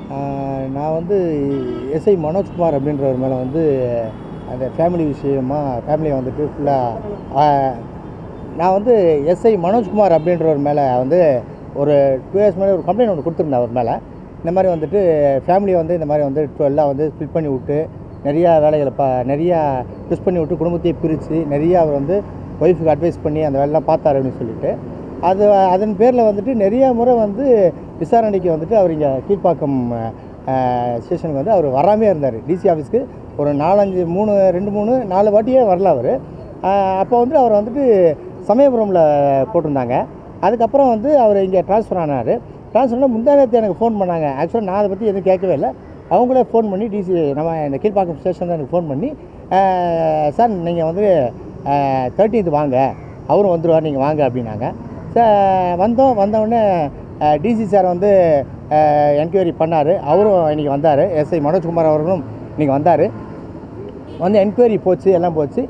ஆஹ் நான் வந்து எஸ்ஐ மனோஜ்குமார் அப்படின்றவர் மேலே வந்து அந்த ஃபேமிலி விஷயமா ஃபேமிலியை வந்துட்டு ஃபுல்லாக நான் வந்து எஸ்ஐ மனோஜ்குமார் அப்படின்றவர் மேலே வந்து ஒரு டூ இயர்ஸ் மேலே ஒரு கம்ப்ளைண்ட் ஒன்று கொடுத்துருந்தேன் அவர் மேலே இந்த மாதிரி வந்துட்டு ஃபேமிலியை வந்து இந்த மாதிரி வந்து எல்லாம் வந்து ஸ்பிட் பண்ணி விட்டு நிறையா வேலைகளை பா நிறையா ட்விஸ்ட் பண்ணி விட்டு குடும்பத்தையே பிரித்து நிறையா அவர் வந்து ஒய்ஃபுக்கு அட்வைஸ் பண்ணி அந்த வேலைலாம் பார்த்தாரு அப்படின்னு சொல்லிட்டு அது அதன் பேரில் வந்துட்டு நிறைய முறை வந்து விசாரணைக்கு வந்துட்டு அவர் இங்கே கீழ்ப்பாக்கம் ஸ்டேஷனுக்கு வந்து அவர் வராமே இருந்தார் டிசி ஆஃபீஸ்க்கு ஒரு நாலஞ்சு மூணு ரெண்டு மூணு நாலு வாட்டியே வரல அவர் அப்போ வந்து அவர் வந்துட்டு சமயபுரமில் போட்டிருந்தாங்க அதுக்கப்புறம் வந்து அவர் இங்கே ட்ரான்ஸ்ஃபர் ஆனார் ட்ரான்ஸ்ஃபர் ஆனால் முந்தா நேரத்து எனக்கு ஃபோன் பண்ணாங்க ஆக்சுவலாக நான் அதை பற்றி எதுவும் கேட்கவே இல்லை அவங்களே ஃபோன் பண்ணி டிசி நம்ம இந்த கீழ்ப்பாக்கம் ஸ்டேஷன் தான் எனக்கு ஃபோன் பண்ணி சார் நீங்கள் வந்து தேர்ட்டீன்த் வாங்க அவரும் வந்துடுவார் நீங்கள் வாங்க அப்படின்னாங்க சார் வந்தோம் வந்தவுடனே டிசி சார் வந்து என்கொயரி பண்ணார் அவரும் இன்றைக்கி வந்தார் எஸ்ஐ மனோஜ்குமார் அவர்களும் இன்றைக்கி வந்தார் வந்து என்கொயரி போச்சு எல்லாம் போச்சு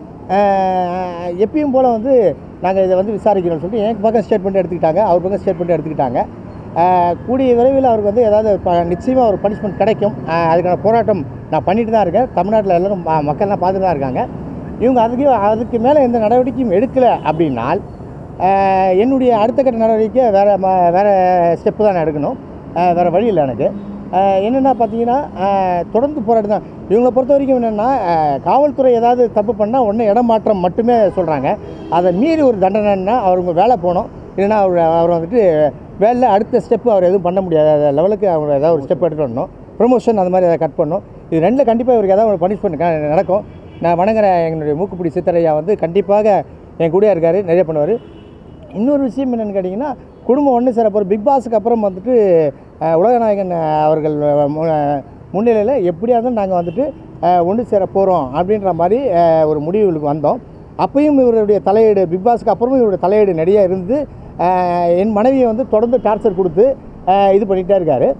அஹ் எப்பயும் போல் வந்து நாங்கள் இதை வந்து விசாரிக்கிறோம்னு சொல்லிட்டு என் பக்கம் ஸ்டேட்மெண்ட் எடுத்துக்கிட்டாங்க அவர் பக்கம் ஸ்டேட்மெண்ட் எடுத்துக்கிட்டாங்க அஹ் கூடிய விரைவில் அவருக்கு வந்து ஏதாவது ப நிச்சயமாக ஒரு பனிஷ்மெண்ட் கிடைக்கும் அஹ் அதுக்கான போராட்டம் நான் பண்ணிட்டு தான் இருக்கேன் தமிழ்நாட்டில் எல்லோரும் ம- மக்கள்லாம் பார்த்துட்டு தான் இருக்காங்க இவங்க அதுக்கு அதுக்கு மேலே எந்த நடவடிக்கையும் எடுக்கலை அப்படின்னால் அஹ் என்னுடைய அடுத்த கட்ட நடவடிக்கை வேறு ம வேறு ஸ்டெப்பு தான் நான் எடுக்கணும் அஹ் வேறு வழி இல்லை எனக்கு அஹ் என்னென்னா பார்த்தீங்கன்னா அஹ் தொடர்ந்து போராட்டம் தான் இவங்களை பொறுத்த வரைக்கும் என்னென்னா காவல்துறை ஏதாவது தப்பு பண்ணால் உடனே இடமாற்றம் மட்டுமே சொல்கிறாங்க அதை மீறி ஒரு தண்டனைன்னா அவருங்க வேலை போகணும் இல்லைன்னா அவர் அவர் வந்துட்டு வேலையில் அடுத்த ஸ்டெப்பு அவர் எதுவும் பண்ண முடியாத லெவலுக்கு அவர் ஏதாவது ஒரு ஸ்டெப் எடுத்து வரணும் ப்ரொமோஷன் அந்த மாதிரி ஏதாவது கட் பண்ணணும் இது ரெண்டில் கண்டிப்பாக இவருக்கு ஏதாவது ஒரு பனிஷ்மெண்ட் நடக்கும் நான் வணங்குற எங்களுடைய மூக்குப்பிடி சித்தரையா வந்து கண்டிப்பாக என் கூடயே இருக்கார் நிறைய பண்ணுவார் இன்னொரு விஷயம் என்னென்னு கேட்டிங்கன்னா குடும்பம் ஒன்று சேர போகிற பிக் பாஸுக்கு அப்புறம் வந்துட்டு அஹ், உலகநாயகன் அஹ், அவர்கள் முன்னிலையில் எப்படியா இருந்தாலும் நாங்கள் வந்துட்டு அஹ், ஒன்று சேர போகிறோம் அப்படின்ற மாதிரி அஹ், ஒரு முடிவுகளுக்கு வந்தோம் அப்பயும் இவருடைய தலையீடு பிக் பாஸுக்கு அப்புறமும் இவருடைய தலையீடு நிறைய இருந்து அஹ், என் மனைவியை வந்து தொடர்ந்து டார்ச்சர் கொடுத்து அஹ், இது பண்ணிகிட்டே இருக்கார்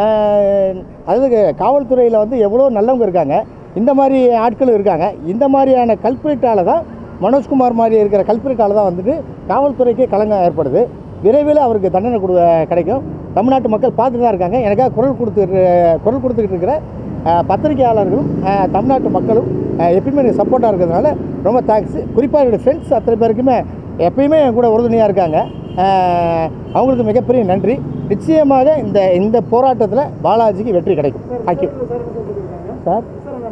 அதாவது காவல்துறையில் வந்து எவ்வளோ நல்லவங்க இருக்காங்க இந்த மாதிரி ஆட்களும் இருக்காங்க இந்த மாதிரியான கல்பிரிட்டால் தான் மனோஜ்குமார் மாதிரி இருக்கிற கல்பிரிட்டால் தான் வந்துட்டு காவல்துறைக்கே களங்கம் ஏற்படுது விரைவில் அவருக்கு தண்டனை கொடு கிடைக்கும் தமிழ்நாட்டு மக்கள் பார்த்துட்டு தான் இருக்காங்க எனக்காக குரல் கொடுத்து குரல் கொடுத்துக்கிட்டு இருக்கிற அஹ், பத்திரிகையாளர்களும் அஹ், தமிழ்நாட்டு மக்களும் அஹ், எப்பயுமே எனக்கு சப்போர்ட்டாக இருக்கிறதுனால ரொம்ப தேங்க்ஸ் குறிப்பாக என்னுடைய ஃப்ரெண்ட்ஸ் அத்தனை பேருக்குமே எப்பயுமே என் கூட உறுதுணையாக இருக்காங்க அஹ், அவங்களுக்கு மிகப்பெரிய நன்றி நிச்சயமாக இந்த இந்த போராட்டத்தில் பாலாஜிக்கு வெற்றி கிடைக்கும் தேங்க்யூ சார்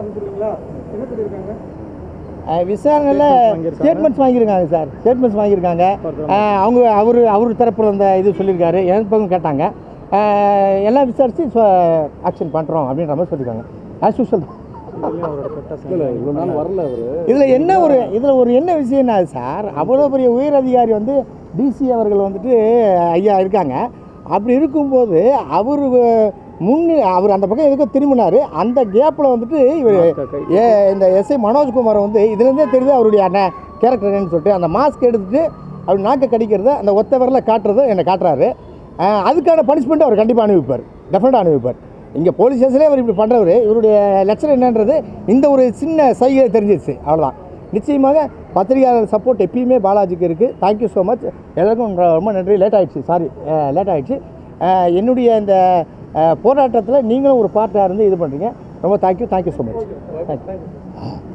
அஹ் விசாரணையில் ஸ்டேட்மெண்ட்ஸ் வாங்கியிருக்காங்க சார் ஸ்டேட்மெண்ட்ஸ் வாங்கியிருக்காங்க அஹ் அவங்க அவர் அவர் தரப்புல அந்த இது சொல்லியிருக்காரு எனக்கு பக்கம் கேட்டாங்க அஹ் எல்லாம் விசாரித்து ஆக்ஷன் பண்ணுறோம் அப்படின்ற மாதிரி சொல்லியிருக்காங்க ஆஸ் யூஸ்வல் இவ்வளோ நாள் வரல அவரு இதில் என்ன ஒரு இதில் ஒரு என்ன விஷயம்னா சார் அவ்வளோ பெரிய உயர் அதிகாரி வந்து டிசி அவர்கள் வந்துட்டு ஐயா இருக்காங்க அப்படி இருக்கும்போது அவர் முன்னே அவர் அந்த பக்கம் எதுக்கோ திரும்பினார் அந்த கேப்பில் வந்துட்டு இவர் ஏ இந்த எஸ்ஐ மனோஜ்குமார் வந்து இதுலேருந்தே தெரியுது அவருடைய அண்ணன் கேரக்டர்னு சொல்லிட்டு அந்த மாஸ்க் எடுத்துட்டு அவர் நாக்கை கடிக்கிறத அந்த ஒத்த விரல காட்டுறதை என்னை காட்டுறாரு அஹ் அதுக்கான பனிஷ்மெண்ட் அவர் கண்டிப்பாக அனுபவிப்பார் டெஃபினட்டாக அனுபவிப்பார் இங்கே போலீஸ் ஸ்டேஷன்லேயே அவர் இப்படி பண்ணுறவர் இவருடைய லட்சணம் என்னன்றது இந்த ஒரு சின்ன சைகை தெரிஞ்சிருச்சு அவ்வளோதான் நிச்சயமாக பத்திரிகையாளர் சப்போர்ட் எப்பயுமே பாலாஜிக்கு இருக்குது தேங்க்யூ ஸோ மச் எல்லாருக்கும் ரொம்ப- ரொம்ப நன்றி லேட் ஆகிடுச்சு சாரி லேட் ஆகிடுச்சு என்னுடைய இந்த போராட்டத்தில் நீங்களும் ஒரு பார்ட்டாக இருந்து இது பண்ணுறீங்க ரொம்ப thank you thank you so much thank you